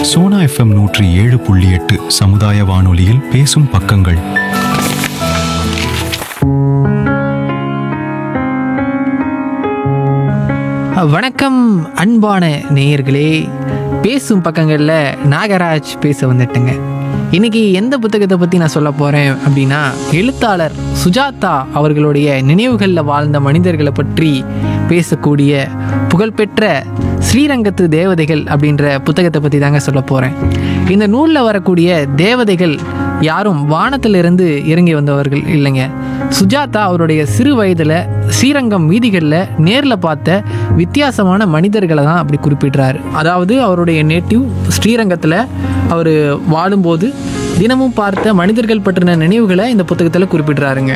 Sona FM நூற்றி ஏழு புள்ளி எட்டு சமுதாய வானொலியில் பேசும் பக்கங்கள் வணக்கம் அன்பான நேயர்களே பேசும் பக்கங்களில் நாகராஜ் பேச வந்துட்டேங்க இன்னைக்கு எந்த புத்தகத்தை பற்றி நான் சொல்ல போகிறேன் அப்படின்னா எழுத்தாளர் சுஜாதா அவர்களுடைய நினைவுகளில் வாழ்ந்த மனிதர்களை பற்றி பேசக்கூடிய புகழ்பெற்ற ஸ்ரீரங்கத்து தேவதைகள் அப்படின்ற புத்தகத்தை பற்றி தாங்க சொல்ல போகிறேன் இந்த நூலில் வரக்கூடிய தேவதைகள் யாரும் வானத்திலிருந்து இறங்கி வந்தவர்கள் இல்லைங்க சுஜாதா அவருடைய சிறு வயதில் ஸ்ரீரங்கம் வீதிகளில் நேரில் பார்த்த வித்தியாசமான மனிதர்களை தான் அப்படி குறிப்பிடுறாரு அதாவது அவருடைய நேட்டிவ் ஸ்ரீரங்கத்தில் அவர் வாழும்போது தினமும் பார்த்த மனிதர்கள் பற்றின நினைவுகளை இந்த புத்தகத்தில் குறிப்பிடுறாருங்க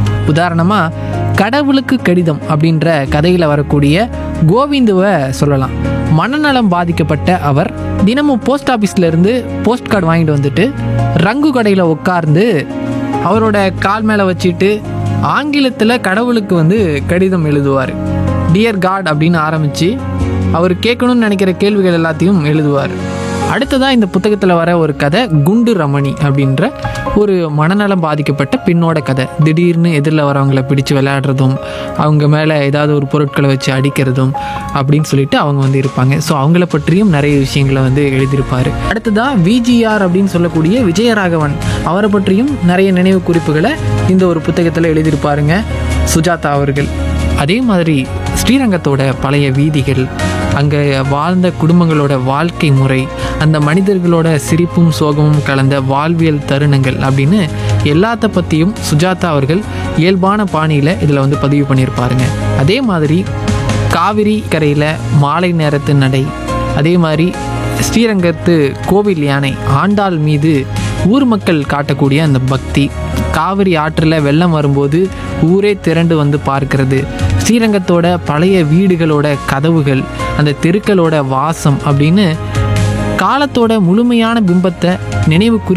உதாரணமாக கடவுளுக்கு கடிதம் அப்படின்ற கதையில் வரக்கூடிய கோவிந்துவை சொல்லலாம் மனநலம் பாதிக்கப்பட்ட அவர் தினமும் போஸ்ட் ஆஃபீஸ்ல இருந்து போஸ்ட் கார்டு வாங்கிட்டு வந்துட்டு ரங்கு கடையில் உட்கார்ந்து அவரோட கால் மேலே வச்சுட்டு ஆங்கிலத்தில் கடவுளுக்கு வந்து கடிதம் எழுதுவார் டியர் காட் அப்படின்னு ஆரம்பித்து அவர் கேட்கணும்னு நினைக்கிற கேள்விகள் எல்லாத்தையும் எழுதுவார் அடுத்ததாக இந்த புத்தகத்தில் வர ஒரு கதை குண்டு ரமணி அப்படின்ற ஒரு மனநலம் பாதிக்கப்பட்ட பெண்ணோட கதை திடீர்னு எதிரில் வரவங்களை பிடிச்சு விளையாடுறதும் அவங்க மேலே ஏதாவது ஒரு பொருட்களை வச்சு அடிக்கிறதும் அப்படின்னு சொல்லிட்டு அவங்க வந்து இருப்பாங்க ஸோ அவங்கள பற்றியும் நிறைய விஷயங்களை வந்து எழுதியிருப்பார் அடுத்ததாக விஜிஆர் அப்படின்னு சொல்லக்கூடிய விஜயராகவன் அவரை பற்றியும் நிறைய நினைவு குறிப்புகளை இந்த ஒரு புத்தகத்தில் எழுதியிருப்பாருங்க சுஜாதா அவர்கள் அதே மாதிரி ஸ்ரீரங்கத்தோட பழைய வீதிகள் அங்கே வாழ்ந்த குடும்பங்களோட வாழ்க்கை முறை அந்த மனிதர்களோட சிரிப்பும் சோகமும் கலந்த வாழ்வியல் தருணங்கள் அப்படின்னு எல்லாத்த பற்றியும் சுஜாதா அவர்கள் இயல்பான பாணியில் இதில் வந்து பதிவு பண்ணியிருப்பாருங்க அதே மாதிரி காவிரி கரையில் மாலை நேரத்து நடை அதே மாதிரி ஸ்ரீரங்கத்து கோவில் யானை ஆண்டாள் மீது ஊர் மக்கள் காட்டக்கூடிய அந்த பக்தி காவிரி ஆற்றில் வெள்ளம் வரும்போது ஊரே திரண்டு வந்து பார்க்கிறது ஸ்ரீரங்கத்தோட பழைய வீடுகளோட கதவுகள் அந்த தெருக்களோட வாசம் அப்படின்னு காலத்தோட முழுமையான பிம்பத்தை நினைவு குறி